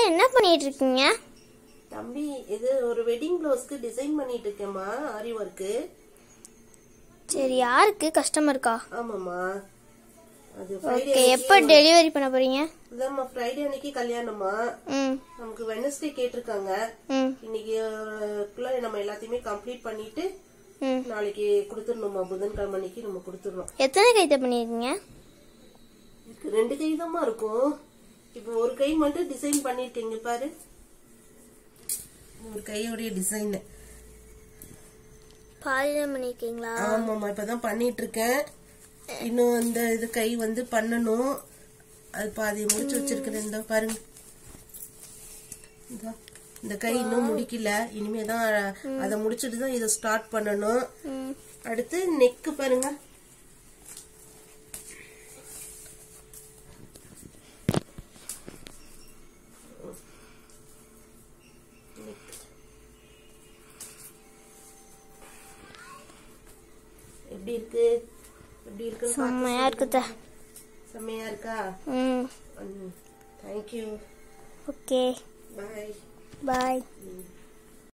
என்ன பண்ணிட்டு இருக்கீங்க தம்பி இது ஒரு வெட்டிங் ப்ளவுஸ்க்கு டிசைன் பண்ணிட்டு இருக்கேம்மா ஆரி ஒர்க்கு சரி யாருக்கு கஸ்டமருக்கா ஆமாம்மா அது ஃப்ரைடே ஓகே எப்போ டெலிவரி பண்ண போறீங்க இதாம்மா ஃப்ரைடே அன்னைக்கு கல்யாணமா ம் நமக்கு வெனஸ்டே கேட்டிருக்காங்க ம் இன்னைக்கு குள்ள நம்ம எல்லாத்தையுமே கம்ப்ளீட் பண்ணிட்டு ம் நாளைக்கு கொடுத்துடணுமா புதன்கிழமை அன்னைக்கு நம்ம கொடுத்துடணும் எத்தனை கைத்த பண்ணியிருக்கீங்க இதுக்கு ரெண்டு கை இருக்கும் இப்போ ஒரு கை மட்டும் டிசைன் பண்ணிருக்கீங்க பாரு ஒரு கையோடைய டிசைன் பாதி தான் பண்ணியிருக்கீங்களா ஆமாம்மா இப்பதான் பண்ணிட்டு இருக்கேன் இன்னும் இந்த இது கை வந்து பண்ணணும் அது பாதி முடிச்சு வச்சிருக்கிறேன் இந்த பாருங்க இதோ, இந்த கை இன்னும் முடிக்கல இனிமே தான் அதை முடிச்சிட்டு தான் இதை ஸ்டார்ட் பண்ணணும் ம் அடுத்து நெக்கு பாருங்க எப்படி இருக்கு எப்படி இருக்கு செம்மையா இருக்குத செம்மையா இருக்கா ம் தேங்க்யூ ஓகே பாய் பாய் ம்